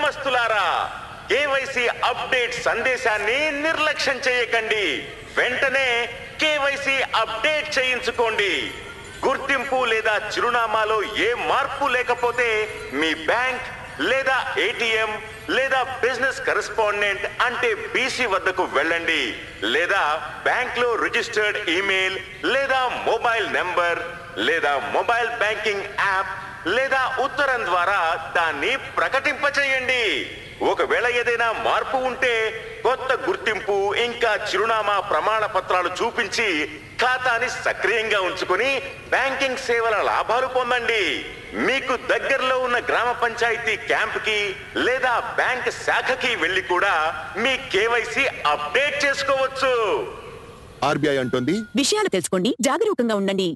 ఉద్యోగస్తులారా KYC update సందేశాన్ని నిర్లక్ష్యం చేయకండి వెంటనే కేవైసీ అప్డేట్ చేయించుకోండి గుర్తింపు లేదా చిరునామాలో ఏ మార్పు లేకపోతే మీ బ్యాంక్ లేదా ఏటీఎం లేదా బిజినెస్ కరెస్పాండెంట్ అంటే బీసీ వద్దకు వెళ్ళండి లేదా బ్యాంక్ లో రిజిస్టర్డ్ ఈమెయిల్ లేదా మొబైల్ నెంబర్ లేదా మొబైల్ బ్యాంకింగ్ యాప్ లేదా ఉత్తరం ద్వారా దాన్ని ప్రకటింపచేయండి ఒకవేళ ఏదైనా మార్పు ఉంటే కొత్త గుర్తింపు ఇంకా చిరునామా ప్రమాణ పత్రాలు చూపించి ఖాతాని సక్రియంగా ఉంచుకుని బ్యాంకింగ్ సేవల లాభాలు పొందండి మీకు దగ్గరలో ఉన్న గ్రామ పంచాయతీ క్యాంప్ కి లేదా బ్యాంక్ శాఖకి వెళ్లి కూడా మీ కేవైసీ అప్డేట్ చేసుకోవచ్చు ఆర్బీఐ అంటోంది విషయాలు తెలుసుకోండి జాగరూకంగా ఉండండి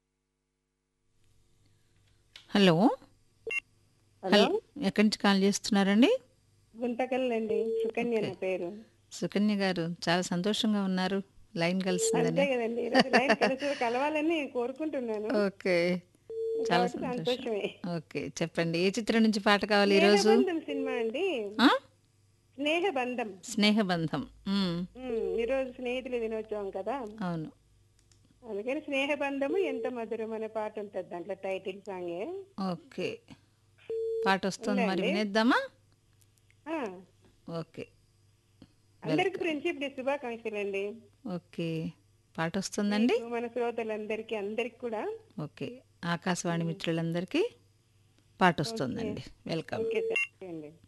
హలో హలో హలో ఎక్కడి నుంచి కాల్ చేస్తున్నారండి గుంతకల్లండి సుకన్య నా పేరు సుకన్య గారు చాలా సంతోషంగా ఉన్నారు లైన్ అంతే కలిసిందని కదండి ఈరోజు లైన్ కలిసి కలవాలని కోరుకుంటున్నాను ఓకే చాలా కాబట్టి సంతోషం సంతోషమే ఓకే చెప్పండి ఏ చిత్రం నుంచి పాట కావాలి ఈరోజు స్నేహబంధం సినిమా అండి ఆ? స్నేహబంధం స్నేహబంధం మ్మ్. ఉమ్, ఈరోజు స్నేహితుల దినోత్సవం కదా అవును అందుకని స్నేహబంధము ఎంత మధురం అనే పాట ఉంటుంది దాంట్లో టైటిల్ సాంగే ఓకే పాట వస్తుంది మరి వినేద్దామా ఆ, ఓకే అందరికి ఫ్రెండ్షిప్ డే శుభాకాంక్షలు అండి ఓకే పాట వస్తుందండి మన శ్రోతలందరికీ అందరికి కూడా ఓకే ఆకాశవాణి మిత్రులందరికీ పాట వస్తుందండి వెల్కమ్ ఓకే థాంక్యూ అండి